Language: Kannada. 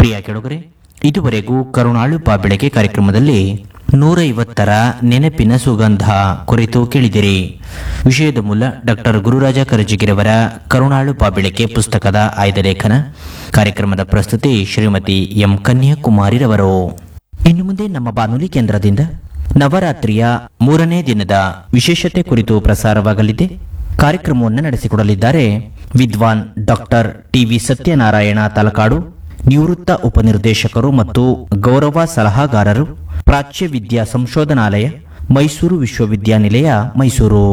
ಪ್ರಿಯ ಕೆಳಗರೆ ಇದುವರೆಗೂ ಕರುಣಾಳು ಬೆಳಗ್ಗೆ ಕಾರ್ಯಕ್ರಮದಲ್ಲಿ ನೂರ ಐವತ್ತರ ನೆನಪಿನ ಸುಗಂಧ ಕುರಿತು ಕೇಳಿದಿರಿ ವಿಷಯದ ಮೂಲ ಡಾಕ್ಟರ್ ಗುರುರಾಜ ಕರಜಿಗಿರವರ ಕರುಣಾಳು ಬೆಳಗ್ಗೆ ಪುಸ್ತಕದ ಆಯ್ದ ಲೇಖನ ಕಾರ್ಯಕ್ರಮದ ಪ್ರಸ್ತುತಿ ಶ್ರೀಮತಿ ಎಂ ಕನ್ಯಾಕುಮಾರಿರವರು ಇನ್ನು ಮುಂದೆ ನಮ್ಮ ಬಾನುಲಿ ಕೇಂದ್ರದಿಂದ ನವರಾತ್ರಿಯ ಮೂರನೇ ದಿನದ ವಿಶೇಷತೆ ಕುರಿತು ಪ್ರಸಾರವಾಗಲಿದೆ ಕಾರ್ಯಕ್ರಮವನ್ನು ನಡೆಸಿಕೊಡಲಿದ್ದಾರೆ ವಿದ್ವಾನ್ ಡಾಕ್ಟರ್ ಟಿವಿ ಸತ್ಯನಾರಾಯಣ ತಲಕಾಡು ನಿವೃತ್ತ ಉಪನಿರ್ದೇಶಕರು ಮತ್ತು ಗೌರವ ಸಲಹಾಗಾರರು ಪ್ರಾಚ್ಯ ವಿದ್ಯಾ ಸಂಶೋಧನಾಲಯ ಮೈಸೂರು ವಿಶ್ವವಿದ್ಯಾನಿಲಯ ಮೈಸೂರು